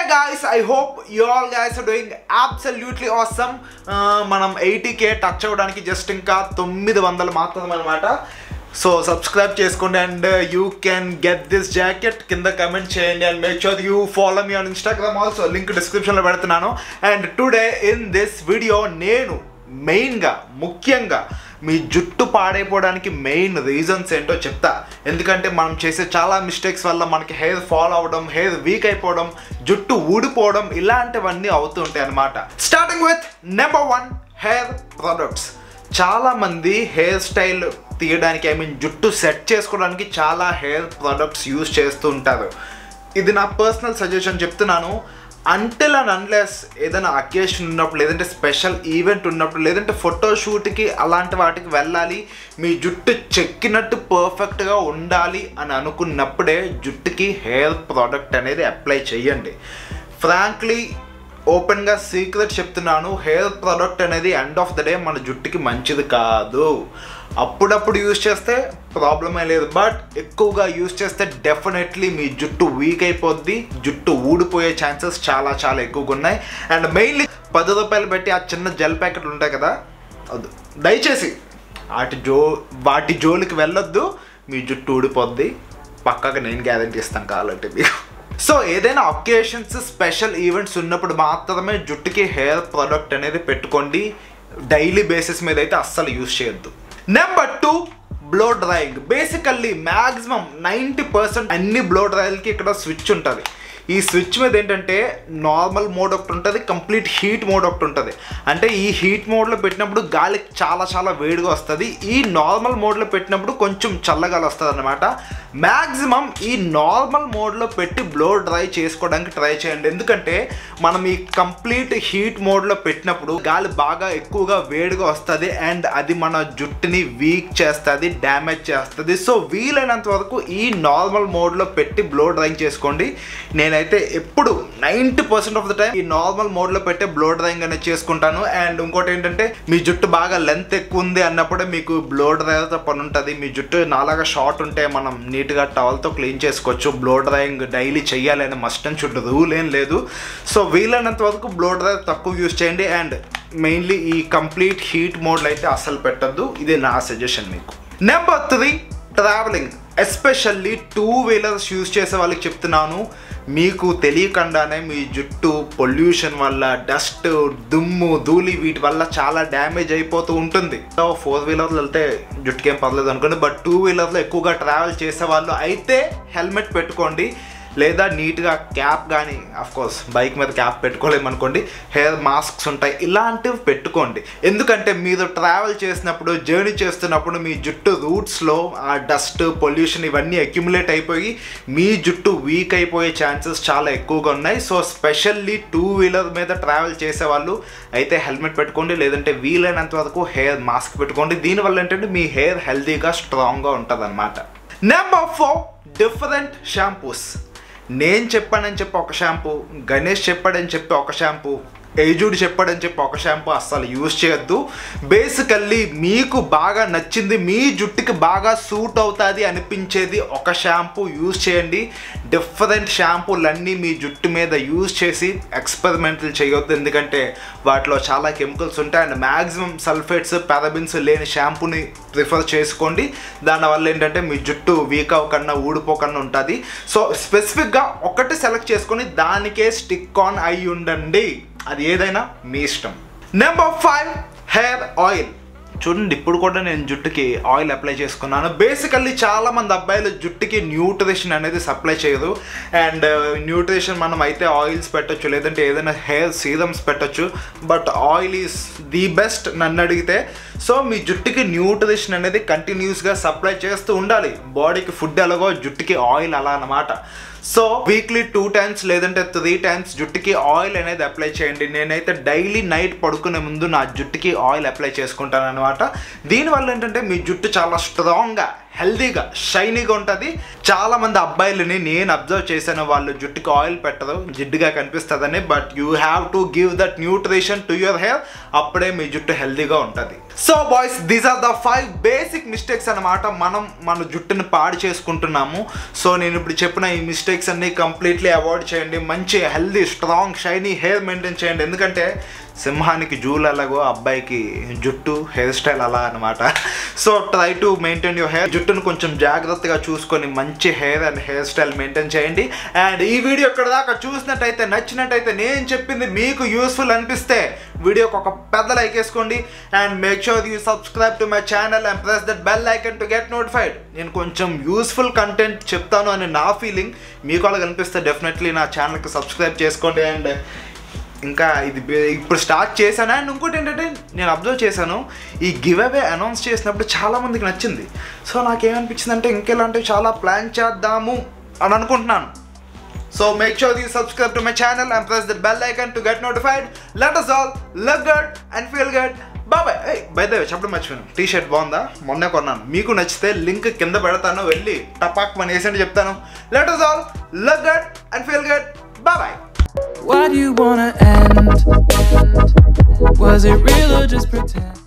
guys, I hope you all guys are doing absolutely awesome. Uh, మనం eighty K touch అవ్వడానికి just ఇంకా తొమ్మిది వందలు మాత్రం అనమాట సో సబ్స్క్రైబ్ చేసుకోండి and you can get this jacket కింద కమెంట్ చేయండి and make sure you follow me on Instagram also link డిస్క్రిప్షన్లో పెడుతున్నాను and today in this video నేను మెయిన్గా ముఖ్యంగా మీ జుట్టు పాడైపోవడానికి మెయిన్ రీజన్స్ ఏంటో చెప్తా ఎందుకంటే మనం చేసే చాలా మిస్టేక్స్ వల్ల మనకి హెయిర్ ఫాల్ అవ్వడం హెయిర్ వీక్ అయిపోవడం జుట్టు ఊడిపోవడం ఇలాంటివన్నీ అవుతుంటాయి అనమాట starting with number one hair products చాలా మంది హెయిర్ స్టైల్ తీయడానికి ఐ మీన్ జుట్టు సెట్ చేసుకోవడానికి చాలా హెయిర్ ప్రొడక్ట్స్ యూస్ చేస్తూ ఉంటారు ఇది నా పర్సనల్ సజెషన్ చెప్తున్నాను అంటిల్ అండ్ అన్లెస్ ఏదైనా అకేషన్ ఉన్నప్పుడు లేదంటే స్పెషల్ ఈవెంట్ ఉన్నప్పుడు లేదంటే ఫోటోషూట్కి అలాంటి వాటికి వెళ్ళాలి మీ జుట్టు చెక్కినట్టు పర్ఫెక్ట్గా ఉండాలి అని అనుకున్నప్పుడే జుట్టుకి హెయిర్ ప్రోడక్ట్ అనేది అప్లై చేయండి ఫ్రాంక్లీ ఓపెన్గా సీక్రెట్ చెప్తున్నాను హెయిర్ ప్రోడక్ట్ అనేది ఎండ్ ఆఫ్ ద డే మన జుట్టుకి మంచిది కాదు అప్పుడప్పుడు యూజ్ చేస్తే ప్రాబ్లమే లేదు బట్ ఎక్కువగా యూజ్ చేస్తే డెఫినెట్లీ మీ జుట్టు వీక్ అయిపోద్ది జుట్టు ఊడిపోయే ఛాన్సెస్ చాలా చాలా ఎక్కువగా ఉన్నాయి అండ్ మెయిన్లీ పది రూపాయలు పెట్టి ఆ చిన్న జెల్ ప్యాకెట్లు ఉంటాయి కదా వద్దు దయచేసి వాటి జో వాటి జోలికి వెళ్ళొద్దు మీ జుట్టు ఊడిపోద్ది పక్కగా నేను గ్యారంటీ ఇస్తాను కావాలంటే మీకు సో ఏదైనా ఒకేషన్స్ స్పెషల్ ఈవెంట్స్ ఉన్నప్పుడు మాత్రమే జుట్టుకి హెయిర్ ప్రోడక్ట్ అనేది పెట్టుకోండి డైలీ బేసిస్ మీద అయితే అస్సలు యూజ్ చేయొద్దు number two blow drying basically maximum ninety percent అన్ని బ్లో డ్రైల్కి ఇక్కడ స్విచ్ ఉంటుంది ఈ స్విచ్ మీద ఏంటంటే నార్మల్ మోడ్ ఒకటి ఉంటుంది కంప్లీట్ హీట్ మోడ్ ఒకటి ఉంటుంది అంటే ఈ హీట్ మోడ్లో పెట్టినప్పుడు గాలి చాలా చాలా వేడిగా వస్తుంది ఈ నార్మల్ మోడ్లో పెట్టినప్పుడు కొంచెం చల్లగాలి వస్తుంది అనమాట మ్యాక్సిమం ఈ నార్మల్ మోడ్లో పెట్టి బ్లో డ్రై చేసుకోవడానికి ట్రై చేయండి ఎందుకంటే మనం ఈ కంప్లీట్ హీట్ మోడ్లో పెట్టినప్పుడు గాలి బాగా ఎక్కువగా వేడిగా వస్తుంది అండ్ అది మన జుట్టుని వీక్ చేస్తుంది డ్యామేజ్ చేస్తుంది సో వీలైనంత వరకు ఈ నార్మల్ మోడ్లో పెట్టి బ్లో డ్రైయింగ్ చేసుకోండి నేనైతే ఎప్పుడు ninety percent of the time ఈ నార్మల్ మోడ్లో పెట్టే బ్లో డ్రైయింగ్ అనేది చేసుకుంటాను అండ్ ఇంకోటి ఏంటంటే మీ జుట్టు బాగా లెంత్ ఎక్కువ ఉంది అన్నప్పుడే మీకు బ్లో డ్రైయర్తో పని ఉంటుంది మీ జుట్టు నాలాగా షార్ట్ ఉంటే మనం నీట్గా టవల్తో క్లీన్ చేసుకోవచ్చు బ్లో డ్రైయింగ్ డైలీ చేయాలి అని మస్ట్ అండ్ షుడ్ రూల్ ఏం లేదు సో వీలైనంత వరకు బ్లో డ్రైయర్ తక్కువ యూస్ చేయండి అండ్ మెయిన్లీ ఈ కంప్లీట్ హీట్ మోడ్లో అయితే అస్సలు పెట్టద్దు ఇది నా సజెషన్ మీకు number three travelling especially two wheelers use చేసే వాళ్ళకి చెప్తున్నాను మీకు తెలియకుండానే మీ జుట్టు పొల్యూషన్ వల్ల డస్ట్ దుమ్ము ధూళి వీటి వల్ల చాలా డ్యామేజ్ అయిపోతూ ఉంటుంది సో ఫోర్ వీలర్లో వెళ్తే జుట్టుకేం పర్లేదు అనుకోండి బట్ టూ వీలర్లో ఎక్కువగా ట్రావెల్ చేసే వాళ్ళు అయితే హెల్మెట్ పెట్టుకోండి లేదా నీట్గా క్యాప్ కానీ కోర్స్ బైక్ మీద క్యాప్ పెట్టుకోలేము అనుకోండి హెయిర్ మాస్క్స్ ఉంటాయి ఇలాంటివి పెట్టుకోండి ఎందుకంటే మీరు ట్రావెల్ చేసినప్పుడు జర్నీ చేస్తున్నప్పుడు మీ జుట్టు రూట్స్లో ఆ డస్ట్ పొల్యూషన్ ఇవన్నీ అక్యుములేట్ అయిపోయి మీ జుట్టు వీక్ అయిపోయే ఛాన్సెస్ చాలా ఎక్కువగా ఉన్నాయి సో స్పెషల్లీ టూ వీలర్ మీద ట్రావెల్ చేసే వాళ్ళు అయితే హెల్మెట్ పెట్టుకోండి లేదంటే వీలైనంత వరకు హెయిర్ మాస్క్ పెట్టుకోండి దీనివల్ల ఏంటంటే మీ హెయిర్ హెల్తీగా స్ట్రాంగ్గా ఉంటుంది అనమాట నెంబర్ ఫోర్ డిఫరెంట్ షాంపూస్ నేను చెప్పానని చెప్పి ఒక షాంపూ గణేష్ చెప్పాడని చెప్పి ఒక షాంపూ ఏజుడు చెప్పాడని చెప్పి ఒక షాంపూ అస్సలు యూజ్ చేయొద్దు బేసికల్లీ మీకు బాగా నచ్చింది మీ జుట్టుకి బాగా సూట్ అవుతుంది అనిపించేది ఒక షాంపూ యూజ్ చేయండి డిఫరెంట్ షాంపూలన్నీ మీ జుట్టు మీద యూజ్ చేసి ఎక్స్పెరిమెంట్లు చేయొద్దు ఎందుకంటే వాటిలో చాలా కెమికల్స్ ఉంటాయి అండ్ మ్యాక్సిమం సల్ఫేట్స్ పారాబిన్స్ లేని షాంపూని ప్రిఫర్ చేసుకోండి దానివల్ల ఏంటంటే మీ జుట్టు వీక్ అవ్వకుండా ఊడిపోకుండా ఉంటుంది సో స్పెసిఫిక్గా ఒకటి సెలెక్ట్ చేసుకొని దానికే స్టిక్ ఆన్ అయి ఉండండి అది ఏదైనా మీ ఇష్టం నెంబర్ ఫైవ్ హెయిర్ ఆయిల్ చూడండి ఇప్పుడు కూడా నేను జుట్టుకి ఆయిల్ అప్లై చేసుకున్నాను బేసికల్లీ చాలా మంది అబ్బాయిలు జుట్టుకి న్యూట్రిషన్ అనేది సప్లై చేయదు అండ్ న్యూట్రిషన్ మనం అయితే ఆయిల్స్ పెట్టొచ్చు లేదంటే ఏదైనా హెయిర్ సీరమ్స్ పెట్టొచ్చు but oil is the best నన్ను అడిగితే సో మీ జుట్టుకి న్యూట్రిషన్ అనేది కంటిన్యూస్గా సప్లై చేస్తూ ఉండాలి బాడీకి ఫుడ్ ఎలాగో జుట్టుకి ఆయిల్ అలా అన్నమాట సో వీక్లీ టూ టైమ్స్ లేదంటే త్రీ టైమ్స్ జుట్టుకి ఆయిల్ అనేది అప్లై చేయండి నేనైతే డైలీ నైట్ పడుకునే ముందు నా జుట్టుకి ఆయిల్ అప్లై చేసుకుంటాను అనమాట దీనివల్ల ఏంటంటే మీ జుట్టు చాలా స్ట్రాంగ్గా హెల్దీగా షైనీగా ఉంటుంది చాలా మంది అబ్బాయిలని నేను అబ్జర్వ్ చేశాను వాళ్ళు జుట్టుకి ఆయిల్ పెట్టరు జిడ్డుగా కనిపిస్తుందని but you have to give that nutrition to your hair అప్పుడే మీ జుట్టు హెల్దీగా ఉంటుంది so boys these are the five basic mistakes అనమాట మనం మన జుట్టుని పాడు చేసుకుంటున్నాము సో నేను ఇప్పుడు చెప్పిన ఈ మిస్టేక్స్ అన్ని కంప్లీట్లీ అవాయిడ్ చేయండి మంచి healthy strong shiny hair maintain చేయండి ఎందుకంటే సింహానికి జూలు ఎలాగో అబ్బాయికి జుట్టు హెయిర్ స్టైల్ అలా అనమాట so try to maintain your hair జుట్టును కొంచెం జాగ్రత్తగా చూసుకొని మంచి hair and hair style maintain చేయండి అండ్ ఈ వీడియో ఇక్కడ దాకా చూసినట్టయితే నచ్చినట్టయితే నేను చెప్పింది మీకు యూస్ఫుల్ అనిపిస్తే వీడియోకి ఒక పెద్ద లైక్ వేసుకోండి and make sure you subscribe to my channel and press that bell icon to get notified నేను కొంచెం యూస్ఫుల్ కంటెంట్ చెప్తాను అని నా ఫీలింగ్ మీకు అలా కనిపిస్తే డెఫినెట్లీ నా ఛానల్కి సబ్స్క్రైబ్ చేసుకోండి అండ్ ఇంకా ఇది బే- ఇప్పుడు స్టార్ట్ చేశాను అండ్ ఇంకోటి ఏంటంటే నేను అబ్జర్వ్ చేశాను ఈ గివ్ అవే అనౌన్స్ చేసినప్పుడు చాలా మందికి నచ్చింది సో నాకేమనిపించింది అంటే ఇంకెలాంటివి చాలా ప్లాన్ చేద్దాము అని అనుకుంటున్నాను so make sure you subscribe to my channel and press the bell icon to get notified let us all look good and feel good bye bye by the చెప్పడం మర్చిపోయాను టీ షర్ట్ బాగుందా మొన్నే కొన్నాను మీకు నచ్చితే లింక్ కింద పెడతాను వెళ్ళి టపాక్ మన వేసండి చెప్తాను let us all look good and feel good bye bye Why do you wanna end? Was it real or just pretend?